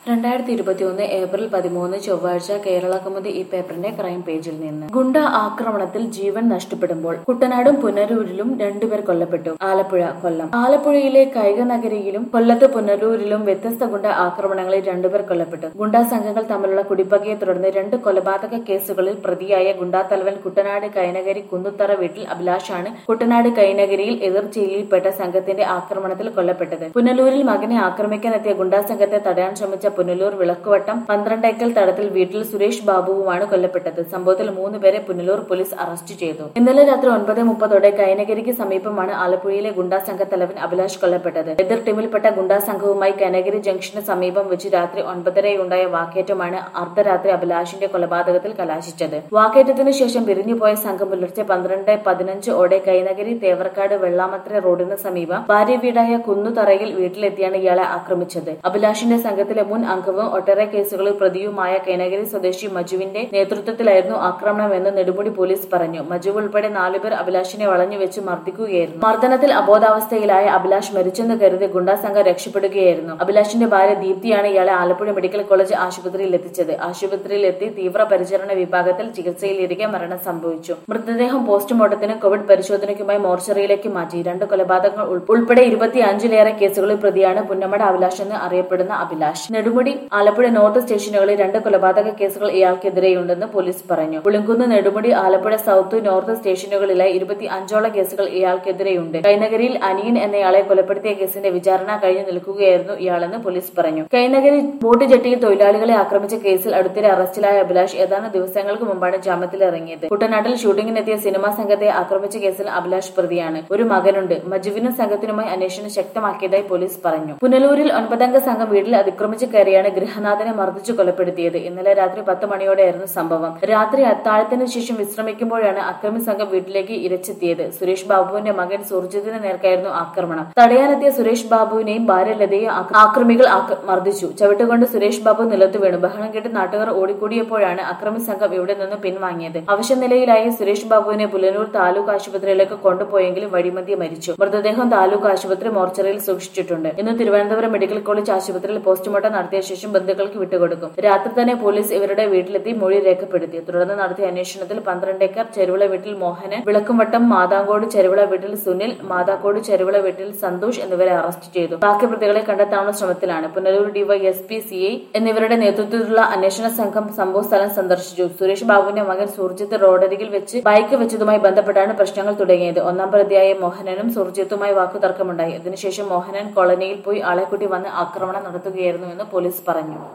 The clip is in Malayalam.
രണ്ടായിരത്തി ഇരുപത്തിയൊന്ന് ഏപ്രിൽ പതിമൂന്ന് ചൊവ്വാഴ്ച കേരള കൗമുദി ഈ പേപ്പറിന്റെ ക്രൈം പേജിൽ നിന്ന് ഗുണ്ട ആക്രമണത്തിൽ ജീവൻ നഷ്ടപ്പെടുമ്പോൾ കുട്ടനാടും പുനരൂരിലും രണ്ടുപേർ കൊല്ലപ്പെട്ടു ആലപ്പുഴ കൊല്ലം ആലപ്പുഴയിലെ കൈകനഗരിയിലും കൊല്ലത്ത് പുനരൂരിലും വ്യത്യസ്ത ഗുണ്ട ആക്രമണങ്ങളിൽ രണ്ടുപേർ കൊല്ലപ്പെട്ടു ഗുണ്ടാ സംഘങ്ങൾ തമ്മിലുള്ള കുടിപ്പകയെ തുടർന്ന് രണ്ട് കൊലപാതക കേസുകളിൽ പ്രതിയായ ഗുണ്ടാത്തലവൻ കുട്ടനാട് കൈനഗരി കുന്നുത്തറ വീട്ടിൽ അഭിലാഷാണ് കുട്ടനാട് കൈനഗരിയിൽ എതിർചെയ്യിൽപ്പെട്ട സംഘത്തിന്റെ ആക്രമണത്തിൽ കൊല്ലപ്പെട്ടത് പുനലൂരിൽ മകനെ ആക്രമിക്കാനെത്തിയ ഗുണ്ടാ സംഘത്തെ തടയാൻ ശ്രമിച്ച പുനലൂർ വിളക്കുവട്ടം പന്ത്രണ്ടേക്കൽ തടത്തിൽ വീട്ടിൽ സുരേഷ് ബാബുവുമാണ് കൊല്ലപ്പെട്ടത് സംഭവത്തിൽ മൂന്ന് പേരെ പുനലൂർ പോലീസ് അറസ്റ്റ് ചെയ്തു ഇന്നലെ രാത്രി ഒൻപത് മുപ്പതോടെ കൈനഗിരിക്ക് സമീപമാണ് ആലപ്പുഴയിലെ ഗുണ്ടാ സംഘ തലവൻ അഭിലാഷ് കൊല്ലപ്പെട്ടത് എതിർ ടീമിൽപ്പെട്ട ഗുണ്ടാ സംഘവുമായി കൈനഗിരി ജംഗ്ഷന് സമീപം വെച്ച് രാത്രി ഒൻപതരയുണ്ടായ വാക്കേറ്റമാണ് അർദ്ധരാത്രി അഭിലാഷിന്റെ കൊലപാതകത്തിൽ കലാശിച്ചത് വാക്കേറ്റത്തിന് ശേഷം പിരിഞ്ഞുപോയ സംഘം പുലർച്ചെ പന്ത്രണ്ട് പതിനഞ്ച് ഓടെ കൈനഗരി തേവർക്കാട് വെള്ളാമത്ര റോഡിന് സമീപം ഭാര്യ വീടായ കുന്നുതറയിൽ വീട്ടിലെത്തിയാണ് ഇയാളെ ആക്രമിച്ചത് അഭിലാഷിന്റെ സംഘത്തിലെ മുൻ അംഗവും ഒട്ടേറെ കേസുകളിൽ പ്രതിയുമായ കൈനഗരി സ്വദേശി മജുവിന്റെ നേതൃത്വത്തിലായിരുന്നു ആക്രമണമെന്ന് നെടുമുടി പോലീസ് പറഞ്ഞു മജു ഉൾപ്പെടെ നാലുപേർ അഭിലാഷിനെ വളഞ്ഞുവെച്ച് മർദ്ദിക്കുകയായിരുന്നു മർദ്ദനത്തിൽ അബോധാവസ്ഥയിലായ അഭിലാഷ് മരിച്ചെന്ന് കരുതി ഗുണ്ടാ സംഘം രക്ഷപ്പെടുകയായിരുന്നു അഭിലാഷിന്റെ ഭാര്യ ദീപ്തിയാണ് ഇയാളെ ആലപ്പുഴ മെഡിക്കൽ കോളേജ് ആശുപത്രിയിൽ എത്തിച്ചത് ആശുപത്രിയിൽ എത്തി തീവ്ര പരിചരണ വിഭാഗത്തിൽ ചികിത്സയിലിരിക്കെ മരണം സംഭവിച്ചു മൃതദേഹം പോസ്റ്റ്മോർട്ടത്തിനും കോവിഡ് പരിശോധനയ്ക്കുമായി മോർച്ചറിയിലേക്ക് മാറ്റി രണ്ട് കൊലപാതകങ്ങൾ ഉൾ- ഉൾപ്പെടെ ഇരുപത്തിയഞ്ചിലേറെ കേസുകളിൽ പ്രതിയാണ് പുന്നമട അഭിലാഷ് എന്ന് അറിയപ്പെടുന്ന അഭിലാഷ് നെടുമുടി ആലപ്പുഴ നോർത്ത് സ്റ്റേഷനുകളിൽ രണ്ട് കൊലപാതക കേസുകൾ ഇയാൾക്കെതിരെയുണ്ടെന്ന് പോലീസ് പറഞ്ഞു പുളിങ്കുന്ന് നെടുമുടി ആലപ്പുഴ സൗത്ത് നോർത്ത് സ്റ്റേഷനുകളിലായി ഇരുപത്തി അഞ്ചോളം കേസുകൾ ഇയാൾക്കെതിരെയുണ്ട് കൈനഗരിയിൽ അനിയൻ എന്നയാളെ കൊലപ്പെടുത്തിയ കേസിന്റെ വിചാരണ കഴിഞ്ഞു നിൽക്കുകയായിരുന്നു ഇയാളെന്ന് പോലീസ് പറഞ്ഞു കൈനഗരി ബോട്ട് ജെട്ടിയിൽ തൊഴിലാളികളെ ആക്രമിച്ച കേസിൽ അടുത്തിടെ അറസ്റ്റിലായ അഭിലാഷ് ഏതാനും ദിവസങ്ങൾക്ക് മുമ്പാണ് ജാമ്യത്തിൽ ഇറങ്ങിയത് കുട്ടനാട്ടിൽ ഷൂട്ടിങ്ങിനെത്തിയ സിനിമാ സംഘത്തെ ആക്രമിച്ച കേസിൽ അഭിലാഷ് പ്രതിയാണ് ഒരു മകനുണ്ട് മജുവിനും സംഘത്തിനുമായി അന്വേഷണം ശക്തമാക്കിയതായി പോലീസ് പറഞ്ഞു പുനലൂരിൽ ഒൻപതംഗ സംഘം വീട്ടിൽ അതിക്രമിച്ച് കയറിയാണ് ഗൃഹനാഥനെ മർദ്ദിച്ചു കൊലപ്പെടുത്തിയത് ഇന്നലെ രാത്രി പത്ത് മണിയോടെയായിരുന്നു സംഭവം രാത്രി അത്താഴത്തിന് ശേഷം വിശ്രമിക്കുമ്പോഴാണ് അക്രമി സംഘം വീട്ടിലേക്ക് ഇരച്ചെത്തിയത് സുരേഷ് ബാബുവിന്റെ മകൻ സുർജിത്തിന് നേർക്കായിരുന്നു ആക്രമണം തടയാനെത്തിയ സുരേഷ് ബാബുവിനെയും ഭാര്യ ലതയെയും ആക്ര- ആക്രമികൾ ആക്ര- മർദ്ദിച്ചു ചവിട്ടുകൊണ്ട് സുരേഷ് ബാബു നിലത്ത് വീണു ബഹളം കേട്ട് നാട്ടുകാർ ഓടിക്കൂടിയപ്പോഴാണ് അക്രമി സംഘം ഇവിടെ നിന്ന് പിൻവാങ്ങിയത് അവശനിലയിലായ സുരേഷ് ബാബുവിനെ പുലനൂർ താലൂക്ക് ആശുപത്രിയിലേക്ക് കൊണ്ടുപോയെങ്കിലും വഴിമധ്യ മരിച്ചു മൃതദേഹം താലൂക്ക് ആശുപത്രി മോർച്ചറിയിൽ സൂക്ഷിച്ചിട്ടുണ്ട് ഇന്ന് തിരുവനന്തപുരം മെഡിക്കൽ കോളേജ് ആശുപത്രിയിൽ പോസ്റ്റ്മോർട്ടം നടത്തിയ ശേഷം ബന്ധുക്കൾക്ക് വിട്ടുകൊടുക്കും രാത്രി തന്നെ പോലീസ് ഇവരുടെ വീട്ടിലെത്തി മൊഴി രേഖപ്പെടുത്തി തുടർന്ന് നടത്തിയ അന്വേഷണത്തിൽ പന്ത്രണ്ടേക്കർ ചെരുവിള വീട്ടിൽ മോഹനൻ വിളക്കുംവട്ടം മാതാങ്കോട് ചെരുവിള വീട്ടിൽ സുനിൽ മാതാക്കോട് ചെരുവിള വീട്ടിൽ സന്തോഷ് എന്നിവരെ അറസ്റ്റ് ചെയ്തു ബാക്കി പ്രതികളെ കണ്ടെത്താനുള്ള ശ്രമത്തിലാണ് പുനലൂർ ഡിവൈഎസ്പി സി ഐ എന്നിവരുടെ നേതൃത്വത്തിലുള്ള അന്വേഷണ സംഘം സംഭവ സ്ഥലം സന്ദർശിച്ചു സുരേഷ് ബാബുവിന്റെ മകൻ സുർജിത്ത് റോഡരികിൽ വെച്ച് ബൈക്ക് വെച്ചതുമായി ബന്ധപ്പെട്ടാണ് പ്രശ്നങ്ങൾ തുടങ്ങിയത് ഒന്നാം പ്രതിയായ മോഹനനും സുർജിത്തുമായി വാക്കുതർക്കമുണ്ടായി ഇതിനുശേഷം മോഹനൻ കോളനിയിൽ പോയി ആളെക്കൂട്ടി വന്ന് ആക്രമണം നടത്തുകയായിരുന്നു എന്ന് പോലീസ് പറഞ്ഞു